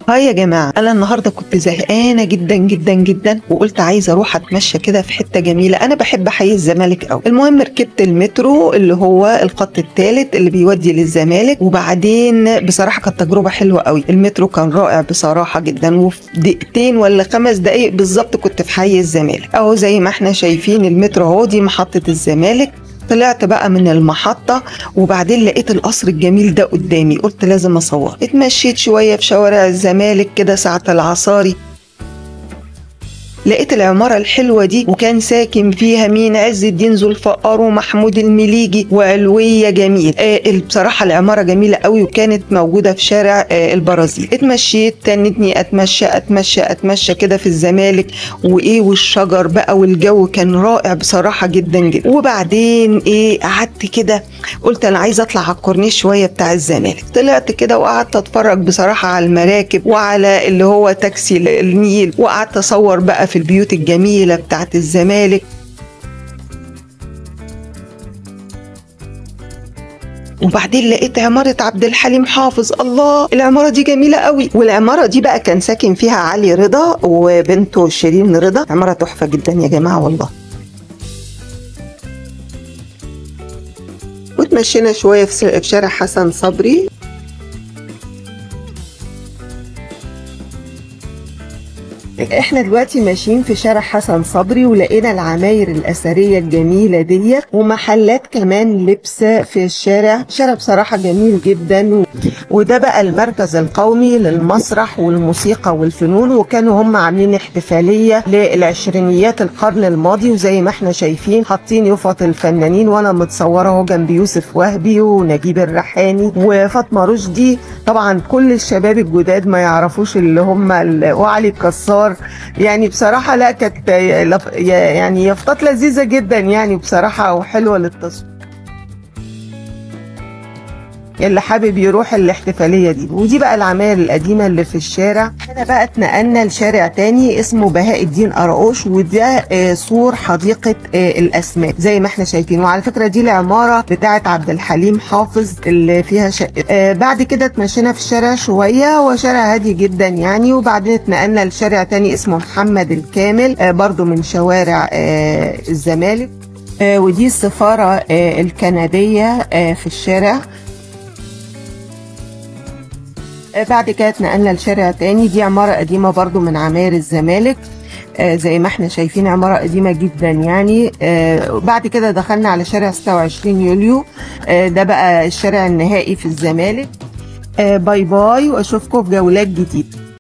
هاي يا جماعة أنا النهاردة كنت زهقانة جدا جدا جدا وقلت عايزة أروح أتمشى كده في حتة جميلة أنا بحب حي الزمالك أوي المهم ركبت المترو اللي هو الخط الثالث اللي بيودي للزمالك وبعدين بصراحة كانت تجربة حلوة أوي المترو كان رائع بصراحة جدا وفي دقيقتين ولا خمس دقايق بالظبط كنت في حي الزمالك أهو زي ما احنا شايفين المترو أهو دي محطة الزمالك طلعت بقى من المحطة وبعدين لقيت القصر الجميل ده قدامي قلت لازم أصور اتمشيت شوية في شوارع الزمالك كده ساعة العصاري لقيت العمارة الحلوة دي وكان ساكن فيها مين عز الدين ذو الفقار ومحمود المليجي وعلوية جميل آه بصراحة العمارة جميلة قوي وكانت موجودة في شارع آه البرازيل اتمشيت تنتني اتمشى اتمشى اتمشى كده في الزمالك وايه والشجر بقى والجو كان رائع بصراحة جدا جدا وبعدين ايه قعدت كده قلت انا عايزة اطلع على الكورنيش شوية بتاع الزمالك طلعت كده وقعدت اتفرج بصراحة على المراكب وعلى اللي هو تاكسي النيل وقعدت اصور بقى في البيوت الجميلة بتاعت الزمالك وبعدين لقيت عمارة عبد الحليم حافظ الله العمارة دي جميلة قوي والعمارة دي بقى كان ساكن فيها علي رضا وبنته شيرين رضا عمارة تحفة جدا يا جماعة والله وتمشينا شوية في شارع حسن صبري احنا دلوقتي ماشيين في شارع حسن صبري ولقينا العماير الاثريه الجميله ديت ومحلات كمان لبس في الشارع شارع بصراحه جميل جدا و... وده بقى المركز القومي للمسرح والموسيقى والفنون وكانوا هم عاملين احتفاليه للعشرينيات القرن الماضي وزي ما احنا شايفين حاطين يفط الفنانين وانا متصوره اهو جنب يوسف وهبي ونجيب الريحاني وفاطمه رشدي طبعا كل الشباب الجداد ما يعرفوش اللي هم ال... وعلي الكسار يعني بصراحة لا كانت يعني يافطات لذيذة جدا يعني بصراحة وحلوة للتصوير اللي حابب يروح الاحتفاليه دي ودي بقى العماير القديمه اللي في الشارع هنا بقى اتنقلنا لشارع تاني اسمه بهاء الدين قرقوش وده سور حديقه الاسماك زي ما احنا شايفين وعلى فكره دي العماره بتاعه عبد الحليم حافظ اللي فيها شقه بعد كده اتمشينا في الشارع شويه هو شارع هادي جدا يعني وبعدين اتنقلنا لشارع تاني اسمه محمد الكامل برضو من شوارع الزمالك ودي السفاره الكنديه في الشارع بعد كده اتنقلنا لشارع تاني دي عمارة قديمة برضو من عماير الزمالك آه زي ما احنا شايفين عمارة قديمة جدا يعني آه بعد كده دخلنا على شارع 26 يوليو آه ده بقى الشارع النهائي في الزمالك باي باي واشوفكم في جولات جديدة